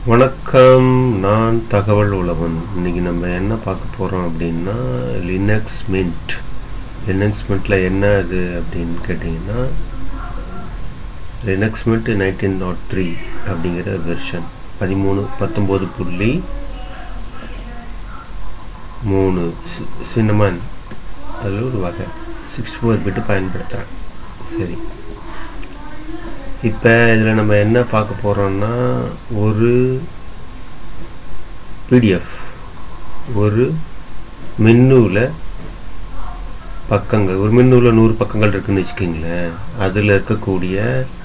வணக்கம் நான் தகவல் உழவன் இன்னைக்கு நம்ம என்ன பார்க்க போகிறோம் அப்படின்னா லினக்ஸ் மின்ட் லினக்ஸ் மின்ட்டில் என்ன அது அப்படின்னு கேட்டிங்கன்னா Linux Mint nineteen dot three அப்படிங்கிற வெர்ஷன் பதிமூணு பத்தொம்போது புள்ளி மூணு சின்னமன் அதில் ஒரு வகை சிக்ஸ்டி ஃபோர் பிட்டு பயன்படுத்துகிறேன் சரி இப்போ இதில் நம்ம என்ன பார்க்க போகிறோம்னா ஒரு பிடிஎஃப் ஒரு மின்னூல பக்கங்கள் ஒரு மின்னூல நூறு பக்கங்கள் இருக்குன்னு வச்சுக்கிங்களேன் அதில் இருக்கக்கூடிய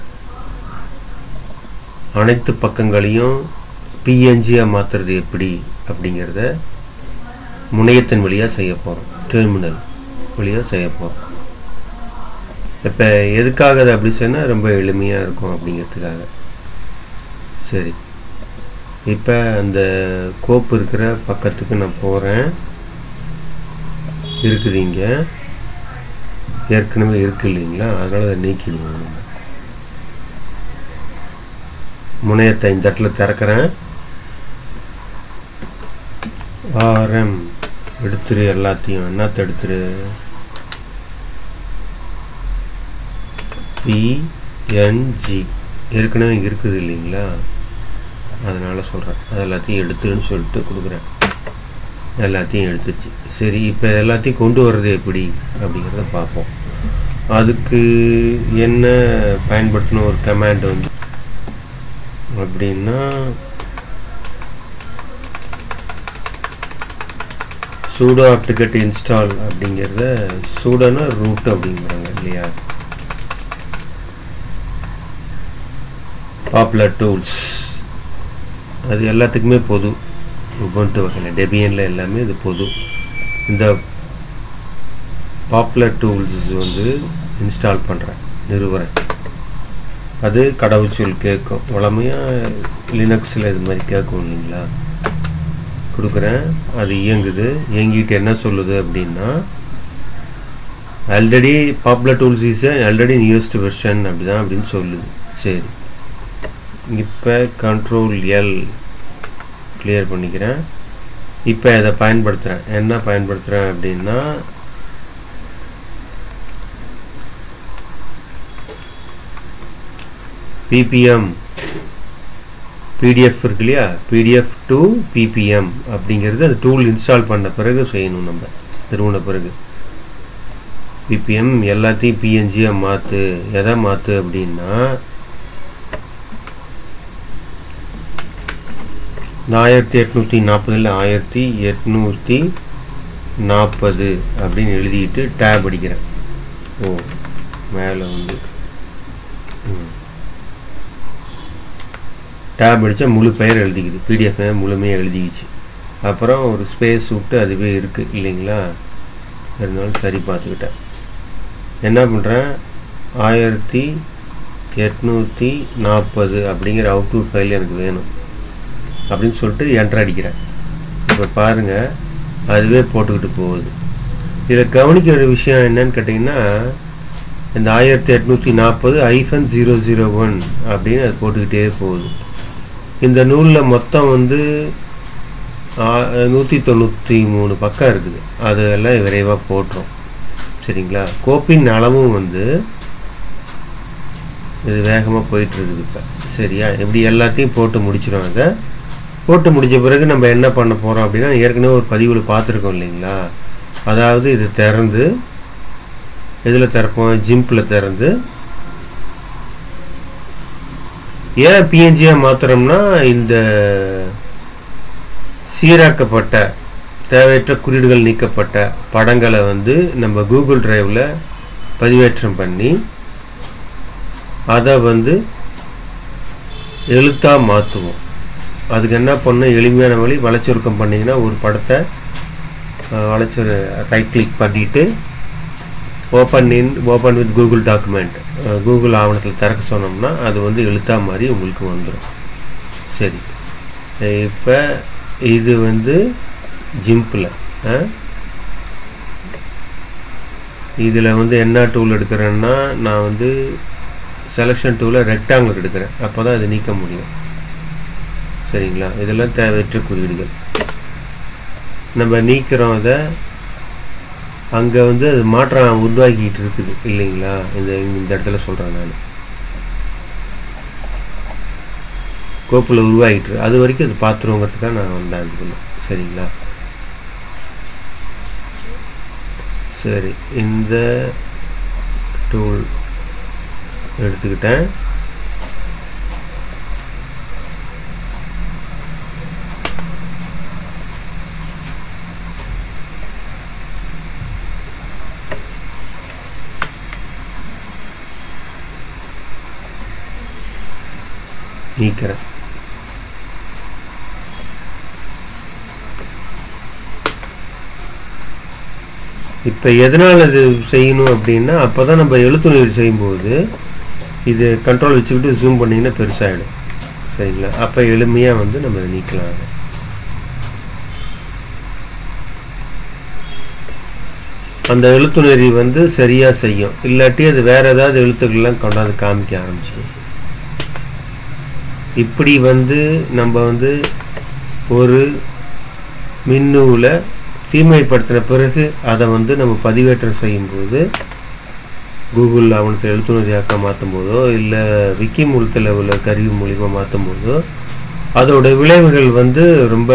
அனைத்து பக்கங்களையும் பிஎன்ஜியாக மாற்றுறது எப்படி அப்படிங்கிறத முனையத்தின் வழியாக செய்ய போகிறோம் டெர்மினல் வழியாக செய்ய போகிறோம் இப்போ எதுக்காக அதை அப்படி சொன்னால் ரொம்ப எளிமையாக இருக்கும் அப்படிங்கிறதுக்காக சரி இப்போ அந்த கோப்பு இருக்கிற பக்கத்துக்கு நான் போகிறேன் இருக்குது இங்கே ஏற்கனவே இருக்கு இல்லைங்களா அதனால் அதை நீக்கிடுவோம் நம்ம முனையத்தை இந்த இடத்துல திறக்கிறேன் ஆர்எம் எடுத்துரு எல்லாத்தையும் என்னத்தை எடுத்துரு பிஎன்ஜி ஏற்கனவே இருக்குது இல்லைங்களா அதனால் சொல்கிறேன் அது எல்லாத்தையும் எடுத்துருன்னு சொல்லிட்டு கொடுக்குறேன் எல்லாத்தையும் எடுத்துருச்சு சரி இப்போ எல்லாத்தையும் கொண்டு வர்றது எப்படி அப்படிங்கிறத பார்ப்போம் அதுக்கு என்ன பயன்படுத்தின ஒரு கமாண்ட் வந்து அப்படின்னா சூடோ அப்டிகேட் இன்ஸ்டால் அப்படிங்கிறத சூடோனா ரூட் அப்படிங்கிறாங்க இல்லையா பாப்புலர் டூல்ஸ் அது எல்லாத்துக்குமே பொது உபன்ட்டு வகையில் டெபியனில் எல்லாமே இது பொது இந்த பாப்புலர் டூல்ஸ் வந்து இன்ஸ்டால் பண்ணுறேன் நிறுவுறேன் அது கடவுச்சொல் கேட்கும் வளமையாக லினக்ஸில் இது மாதிரி கேட்கும் இல்லைங்களா கொடுக்குறேன் அது இயங்குது இயங்கிட்டு என்ன சொல்லுது அப்படின்னா already popular tools is already newest version அப்படி தான் அப்படின்னு சொல்லுது சரி இப்போ கண்ட்ரோல் எல் கிளியர் பண்ணிக்கிறேன் இப்போ இதை பயன்படுத்துகிறேன் என்ன பயன்படுத்துகிறேன் அப்படின்னா பிபிஎம் பிடிஎஃப் இருக்கு இல்லையா பிடிஎஃப் டு பிபிஎம் அப்படிங்கிறது அந்த டூல் இன்ஸ்டால் பண்ண பிறகு செய்யணும் நம்ம நிறுவன பிறகு பிபிஎம் எல்லாத்தையும் பிஎன்ஜியாக மாற்று எதை மாற்று அப்படின்னா ஆயிரத்தி எட்நூற்றி நாற்பதில் ஆயிரத்தி எட்நூற்றி நாற்பது அப்படின்னு எழுதிட்டு டேப் அடிக்கிறேன் ஓ மேலே வந்து டேப் அடித்தா முழு பெயர் எழுதிக்குது பிடிஎஃப் முழுமையாக எழுதிக்கிச்சு அப்புறம் ஒரு ஸ்பேஸ் விட்டு அதுவே இருக்குது இல்லைங்களா இருந்தாலும் சரி பார்த்துக்கிட்டேன் என்ன பண்ணுறேன் ஆயிரத்தி எட்நூற்றி நாற்பது அப்படிங்கிற அவுட்புட் ஃபைல் எனக்கு வேணும் அப்படின்னு சொல்லிட்டு என்டர் அடிக்கிறேன் இப்போ பாருங்கள் அதுவே போட்டுக்கிட்டு போகுது இதில் கவனிக்க வேண்டிய விஷயம் என்னன்னு கேட்டிங்கன்னா இந்த ஆயிரத்தி எட்நூற்றி நாற்பது ஐஃபன் ஜீரோ ஜீரோ ஒன் அப்படின்னு அது போட்டுக்கிட்டே போகுது இந்த நூலில் மொத்தம் வந்து நூற்றி தொண்ணூற்றி மூணு பக்கம் இருக்குது அதெல்லாம் விரைவாக போட்டுரும் சரிங்களா கோப்பின் அளவும் வந்து இது வேகமாக போயிட்டுருக்குது இப்போ சரியா எப்படி எல்லாத்தையும் போட்டு முடிச்சிடும் அதை போட்டு முடித்த பிறகு நம்ம என்ன பண்ண போகிறோம் அப்படின்னா ஏற்கனவே ஒரு பதிவில் பார்த்துருக்கோம் இல்லைங்களா அதாவது இது திறந்து இதில் திறப்போம் ஜிம்பில் திறந்து ஏன் பிஎன்ஜியாக மாத்திரம்னா இந்த சீராக்கப்பட்ட தேவையற்ற குறியீடுகள் நீக்கப்பட்ட படங்களை வந்து நம்ம கூகுள் டிரைவில் பதிவேற்றம் பண்ணி அதை வந்து எழுத்தாக மாற்றுவோம் அதுக்கு என்ன பண்ணணும் எளிமையான வழி வளைச்சுருக்கம் பண்ணிங்கன்னா ஒரு படத்தை வளைச்சொரு ரைட் கிளிக் பண்ணிவிட்டு open in open with Google document Google ஆவணத்தில் திறக்க சொன்னோம்னா அது வந்து எழுத்தா மாதிரி உங்களுக்கு வந்துடும் சரி இப்போ இது வந்து ஜிம்பில் இதில் வந்து என்ன டூல் எடுக்கிறேன்னா நான் வந்து செலெக்ஷன் டூவில் ரெக்டாங்கிள் எடுக்கிறேன் அப்போ தான் இதை நீக்க முடியும் சரிங்களா இதெல்லாம் தேவையற்ற குறியீடுகள் நம்ம நீக்கிறோம் அதை அங்கே வந்து அது மாற்றம் உருவாக்கிட்டு இருக்குது இல்லைங்களா இந்த இந்த இடத்துல சொல்கிறேன் நான் கோப்பில் உருவாகிட்டு அது வரைக்கும் அது பார்த்துருவோங்கிறதுக்காக நான் வந்தேன் அதுக்குள்ள சரிங்களா சரி இந்த டூல் எடுத்துக்கிட்டேன் நீக்கிறேன் இப்போ எதனால் இது செய்யணும் அப்படின்னா அப்போ தான் நம்ம எழுத்துணர்வு செய்யும்போது இது கண்ட்ரோல் வச்சுக்கிட்டு ஜூம் பண்ணிங்கன்னா பெருசாகிடும் சரிங்களா அப்போ எளிமையாக வந்து நம்ம நீக்கலாம் அதை அந்த எழுத்துணரி வந்து சரியாக செய்யும் இல்லாட்டி அது வேறு ஏதாவது எழுத்துக்கள்லாம் கொண்டாந்து காமிக்க ஆரம்பிச்சிடும் இப்படி வந்து நம்ம வந்து ஒரு மின்னூலை தீமைப்படுத்தின பிறகு அதை வந்து நம்ம பதிவேற்றம் செய்யும்போது கூகுள் ஆவணத்தில் எழுத்துணரியாக்க மாற்றும் போதோ இல்லை விக்கி மூலத்தில் உள்ள கருவி மூலிமா மாற்றும் போதோ அதோட விளைவுகள் வந்து ரொம்ப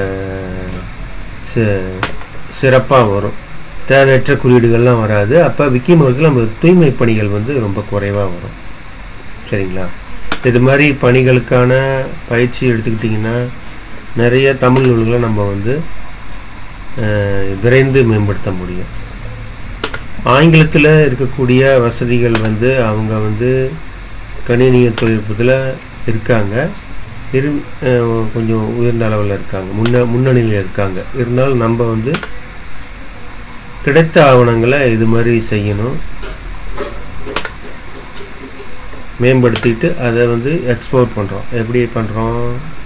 சிறப்பாக வரும் தேவையற்ற குறியீடுகள்லாம் வராது அப்போ விக்கி மூலத்தில் நம்ம தூய்மை பணிகள் வந்து ரொம்ப குறைவாக வரும் சரிங்களா இது மாதிரி பணிகளுக்கான பயிற்சி எடுத்துக்கிட்டிங்கன்னா நிறைய தமிழ் நூல்களை நம்ம வந்து விரைந்து மேம்படுத்த முடியும் ஆங்கிலத்தில் இருக்கக்கூடிய வசதிகள் வந்து அவங்க வந்து கணினிய தொழில்நுட்பத்தில் இருக்காங்க இரு கொஞ்சம் உயர்ந்த அளவில் இருக்காங்க முன்ன முன்னணியில் இருக்காங்க இருந்தாலும் நம்ம வந்து கிடைத்த ஆவணங்களை இது மாதிரி செய்யணும் மேம்படுத்திட்டு அதை வந்து எக்ஸ்போர்ட் பண்ணுறோம் எப்படி பண்ணுறோம்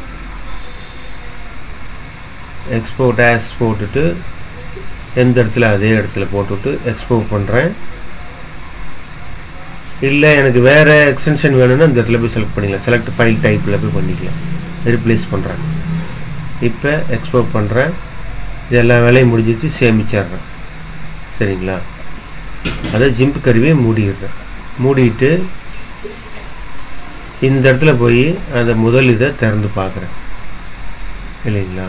எக்ஸ்போர்ட் ஆஸ் போட்டுட்டு எந்த இடத்துல அதே இடத்துல போட்டுவிட்டு எக்ஸ்போர்ட் பண்ணுறேன் இல்லை எனக்கு வேறு எக்ஸ்டென்ஷன் வேணும்னா இந்த இடத்துல போய் செலக்ட் பண்ணிக்கலாம் செலக்ட் ஃபைல் டைப்பில் போய் பண்ணிக்கலாம் ரீப்ளேஸ் பண்ணுறேன் இப்போ எக்ஸ்போர்ட் பண்ணுறேன் இது எல்லா வேலையும் முடிஞ்சிச்சு சேமிச்சிட்றேன் சரிங்களா அதை ஜிம்ப் கருவியை மூடிடுறேன் மூடிட்டு இந்த இடத்துல போய் அந்த முதல் இதை திறந்து பார்க்குறேன் இல்லைங்களா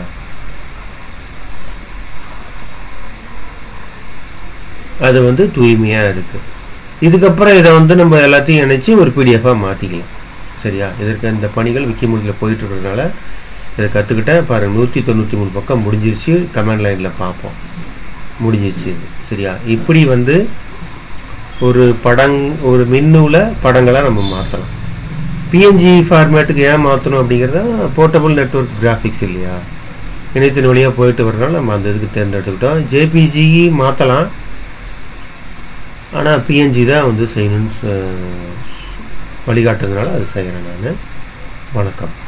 அது வந்து தூய்மையாக இருக்குது இதுக்கப்புறம் இதை வந்து நம்ம எல்லாத்தையும் இணைச்சி ஒரு பிடிஎஃபாக மாற்றிக்கலாம் சரியா இதற்கு இந்த பணிகள் விக்கிமூலத்தில் போயிட்டுருக்கிறதுனால இதை கற்றுக்கிட்டேன் பாருங்கள் நூற்றி தொண்ணூற்றி மூணு பக்கம் முடிஞ்சிருச்சு கமெண்ட் லைனில் பார்ப்போம் முடிஞ்சிருச்சு இது சரியா இப்படி வந்து ஒரு படங் ஒரு மின்னூல படங்களை நம்ம மாற்றலாம் பிஎன்ஜி ஃபார்மேட்டுக்கு ஏன் மாற்றணும் அப்படிங்கிறத போர்ட்டபுள் நெட்ஒர்க் கிராஃபிக்ஸ் இல்லையா இணையத்தின் வழியாக போயிட்டு வர்றதுனால நம்ம அந்த இதுக்கு தேர்ந்தெடுத்துக்கிட்டோம் ஜேபிஜி மாற்றலாம் ஆனால் பிஎன்ஜி தான் வந்து செய்யணும்னு வழிகாட்டுறதுனால அது செய்கிறேன் நான் வணக்கம்